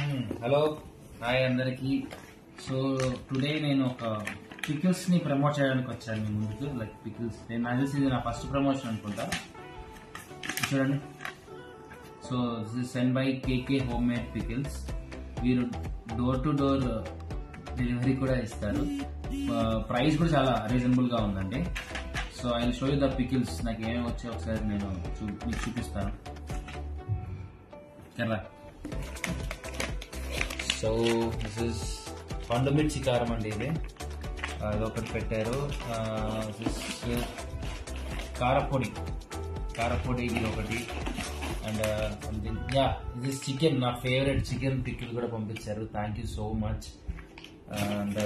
hello hi అందరికి so today నేను ఒక పికిల్స్ ని ప్రమోట్ చేయడానికి వచ్చాను మీ ముందుకు లైక్ పికిల్స్ నేను నాకు తెలిసి ఇది నా ఫస్ట్ ప్రమోషన్ అనుకుంటా చూడండి so this send by KK home made pickles వీరు డోర్ టు డోర్ డెలివరీ కూడా ఇస్తారు ప్రైస్ కూడా చాలా రీజనబుల్ గా ఉందండి so I show you the pickles నాకు ఏమేమి వచ్చాయో ఒకసారి నేను చూ- మీకు చూపిస్తాను కదా సో దిస్ ఇస్ కొండమిర్చి కారం అండి ఇది అది ఒకటి పెట్టారు దిస్ కారపొడి కారపొడి ఇది ఒకటి and something yeah this chicken నా ఫేవరెట్ చికెన్ పిక్కిల్ కూడా పంపించారు thank you so much and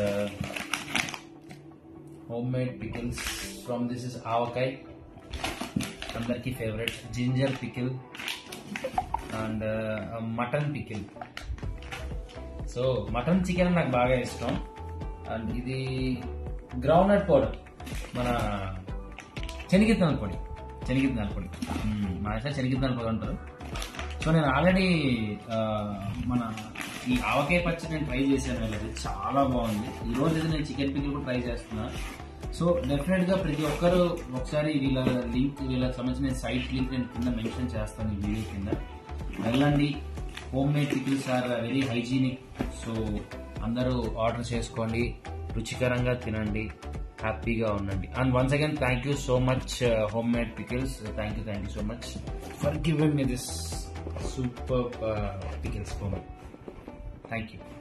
home made pickles from this is avakaya అందరికీ favourite ginger pickle and mutton pickle so mutton chicken నాకు బాగా ఇష్టం అండ్ ఇది గ్రౌండ్ నట్ పౌడర్ మన శనగిత్తనాల పొడి శనగిత్తనాల పొడి మ్మ్, మా దగ్గర శనగిత్తనాల పొడి అంటారు సో నేను ఆల్రెడీ మన ఈ ఆవకాయ పచ్చడి నేను ట్రై చేశాను వెళ్ళదు చాలా బాగుంది ఈ రోజు అయితే నేను చికెన్ పికిల్ కూడా ట్రై చేస్తున్నా సో డెఫినెట్ గా ప్రతి ఒక్కరు ఒకసారి వీళ్ళ లింక్ వీళ్ళకి సంబంధించిన సైట్ లింక్ నేను కింద మెన్షన్ చేస్తాను ఈ వీడియో కింద వెళ్ళండి home made pickles are very hygienic so అందరూ ఆర్డర్ చేసుకోండి రుచికరంగా తినండి హ్యాపీగా ఉండండి and once again thank you so much home made pickles thank you thank you so much for giving me this super pickles for me thank you